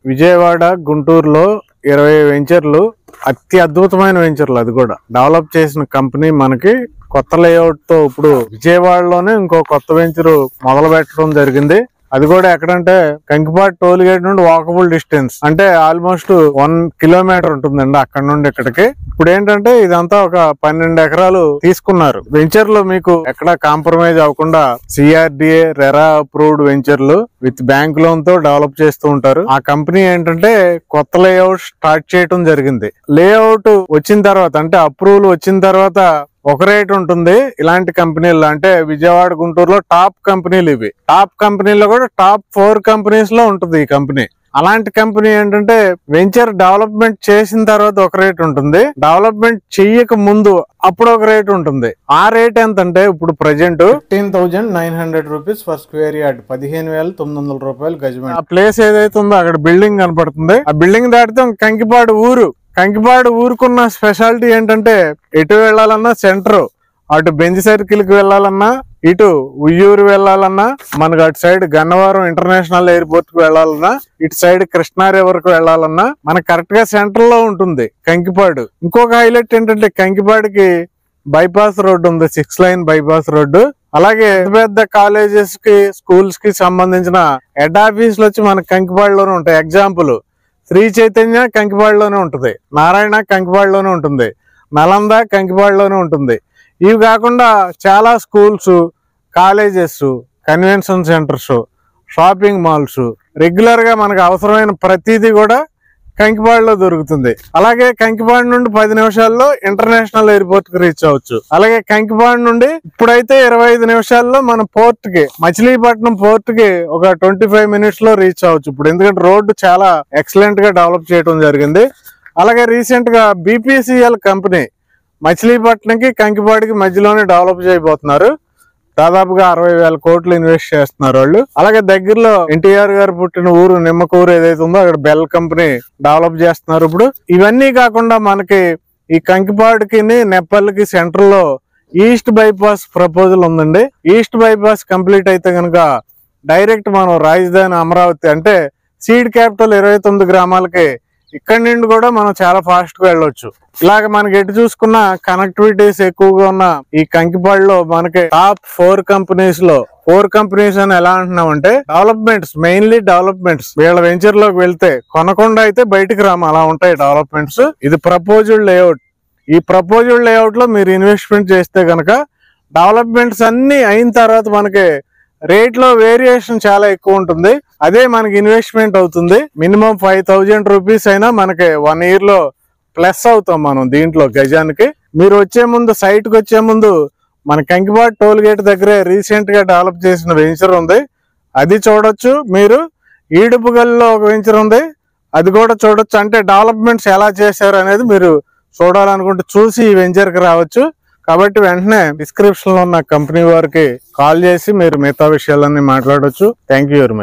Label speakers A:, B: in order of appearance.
A: విజయవాడ గుంటూరులో ఇరవై వెంచర్లు అతి అద్భుతమైన వెంచర్లు అది కూడా డెవలప్ చేసిన కంపెనీ మనకి కొత్త లేఅవుట్ తో ఇప్పుడు విజయవాడలోనే ఇంకో కొత్త వెంచర్ మొదలు పెట్టడం జరిగింది అది కూడా ఎక్కడంటే కంకిపాటి టోల్ గేట్ నుండి వాకబుల్ డిస్టెన్స్ అంటే ఆల్మోస్ట్ వన్ కిలోమీటర్ ఉంటుందండి అక్కడ నుండి ఇక్కడికి ఇప్పుడు ఏంటంటే ఇదంతా ఒక పన్నెండు ఎకరాలు తీసుకున్నారు వెంచర్ లో మీకు ఎక్కడ కాంప్రమైజ్ అవ్వకుండా సిఆర్డిఏ రెరా అప్రూవ్డ్ వెంచర్లు విత్ బ్యాంక్ లోన్ తో డెవలప్ చేస్తూ ఉంటారు ఆ కంపెనీ ఏంటంటే కొత్త లేఅవుట్ స్టార్ట్ చేయడం జరిగింది లేఅవుట్ వచ్చిన తర్వాత అంటే అప్రూవల్ వచ్చిన తర్వాత ఒక రేట్ ఉంటుంది ఇలాంటి కంపెనీలు అంటే విజయవాడ గుంటూరులో టాప్ కంపెనీలు ఇవి టాప్ కంపెనీలో కూడా టాప్ ఫోర్ కంపెనీస్ లో ఉంటుంది ఈ కంపెనీ అలాంటి కంపెనీ ఏంటంటే వెంచర్ డెవలప్మెంట్ చేసిన తర్వాత ఒక రేట్ ఉంటుంది డెవలప్మెంట్ చెయ్యక ముందు అప్పుడు ఒక రేట్ ఉంటుంది ఆ రేట్ ఎంత అంటే ఇప్పుడు present fifteen thousand nine hundred rupees for square yard పదిహేను వేల తొమ్మిది వందల రూపాయలు గజమే ఆ ప్లేస్ ఏదైతే ఉందో అక్కడ బిల్డింగ్ కనపడుతుంది ఆ బిల్డింగ్ దాటితే కంకిపాడు ఊరు కంకిపాడు ఊరుకున్న స్పెషాలిటీ ఏంటంటే ఎటు వెళ్ళాలన్నా సెంటర్ అటు బెంజ్ సర్కిల్ కి వెళ్ళాలన్నా ఇటు ఉయ్యూరు వెళ్ళాలన్నా మనకు అటు సైడ్ గన్నవరం ఇంటర్నేషనల్ ఎయిర్పోర్ట్ కి వెళ్ళాలన్నా ఇటు సైడ్ కృష్ణా రివర్ కు వెళ్ళాలన్నా మనకు కరెక్ట్ గా సెంటర్ లో ఉంటుంది కంకిపాడు ఇంకొక హైలైట్ ఏంటంటే కంకిపాడుకి బైపాస్ రోడ్డు ఉంది సిక్స్ లైన్ బైపాస్ రోడ్డు అలాగే పెద్ద పెద్ద కాలేజెస్ కి స్కూల్స్ కి సంబంధించిన హెడ్ ఆఫీసులు వచ్చి మనకి కంకిపాడులోనే ఉంటాయి ఎగ్జాంపుల్ శ్రీ చైతన్య కంకిపాడులోనే ఉంటుంది నారాయణ కంకిపాడులోనే ఉంటుంది నలంద కంకిపాడులోనే ఉంటుంది ఇవి కాకుండా చాలా schools colleges convention centres shopping malls regular గా మనకు అవసరమైన ప్రతిదీ కూడా కంకిపాడులో దొరుకుతుంది అలాగే కంకిపాడు నుండి పది నిమిషాల్లో ఇంటర్నేషనల్ ఎయిర్పోర్ట్ కి రీచ్ అవ్వచ్చు అలాగే కంకిపాడు నుండి ఇప్పుడైతే ఇరవై ఐదు నిమిషాల్లో మన పోర్ట్ కి మచిలీపట్నం పోర్ట్ కి ఒక ట్వంటీ ఫైవ్ మినిట్స్ లో రీచ్ అవ్వచ్చు ఇప్పుడు ఎందుకంటే రోడ్డు చాలా ఎక్సలెంట్ గా డెవలప్ చేయడం జరిగింది అలాగే రీసెంట్ గా బీపీసీఎల్ కంపెనీ మచిలీపట్నంకి కంకిపాడికి మధ్యలోనే డెవలప్ చేయబోతున్నారు దాదాపుగా అరవై వేల కోట్లు ఇన్వెస్ట్ చేస్తున్నారు వాళ్ళు అలాగే దగ్గరలో ఎన్టీఆర్ గారు పుట్టిన ఊరు నిమ్మకూరు ఏదైతే ఉందో అక్కడ బెల్ కంపెనీ డెవలప్ చేస్తున్నారు ఇప్పుడు ఇవన్నీ కాకుండా మనకి ఈ కంకిపాడుకి నెప్పల్కి సెంటర్ లో ఈస్ట్ బైపాస్ ప్రపోజల్ ఉందండి ఈస్ట్ బైపాస్ కంప్లీట్ అయితే కనుక డైరెక్ట్ మనం రాజధాని అమరావతి అంటే సీడ్ క్యాపిటల్ ఇరవై తొమ్మిది గ్రామాలకి ఇక్కడి నుండి కూడా మనం చాలా ఫాస్ట్ గా వెళ్ళొచ్చు ఇలాగ మనకి ఎటు చూసుకున్న కనెక్టివిటీస్ ఎక్కువగా ఉన్న ఈ కంకిపాడులో మనకి టాప్ ఫోర్ కంపెనీస్ లో ఫోర్ కంపెనీస్ అని ఎలా అంటున్నాం అంటే డెవలప్మెంట్స్ మెయిన్లీ డెవలప్మెంట్స్ వీళ్ళ వెంచర్ లోకి వెళ్తే కొనకుండా అయితే బయటికి రాము అలా ఉంటాయి డెవలప్మెంట్స్ ఇది ప్రపోజల్ లేఅవుట్ ఈ ప్రపోజల్ లేఅవుట్ లో మీరు ఇన్వెస్ట్మెంట్ చేస్తే గనక డెవలప్మెంట్స్ అన్ని అయిన తర్వాత మనకి రేట్ లో వేరియేషన్ చాలా ఎక్కువ ఉంటుంది అదే మనకి ఇన్వెస్ట్మెంట్ అవుతుంది మినిమం ఫైవ్ థౌజండ్ రూపీస్ అయినా మనకి వన్ ఇయర్ లో ప్లస్ అవుతాం మనం దీంట్లో గజానికి మీరు వచ్చే ముందు సైట్ కి వచ్చే ముందు మన కంకిపాడు టోల్ గేట్ దగ్గరే రీసెంట్ గా డెవలప్ చేసిన వెంచర్ ఉంది అది చూడొచ్చు మీరు ఈడుపుగల్లో ఒక వెంచర్ ఉంది అది కూడా చూడొచ్చు అంటే డెవలప్మెంట్స్ ఎలా చేశారు అనేది మీరు చూడాలనుకుంటే చూసి ఈ వెంచర్ కి రావచ్చు కాబట్టి వెంటనే డిస్క్రిప్షన్ లో ఉన్న కంపెనీ వారికి కాల్ చేసి మీరు మిగతా విషయాలన్నీ మాట్లాడొచ్చు థ్యాంక్ యూ వెరీ మచ్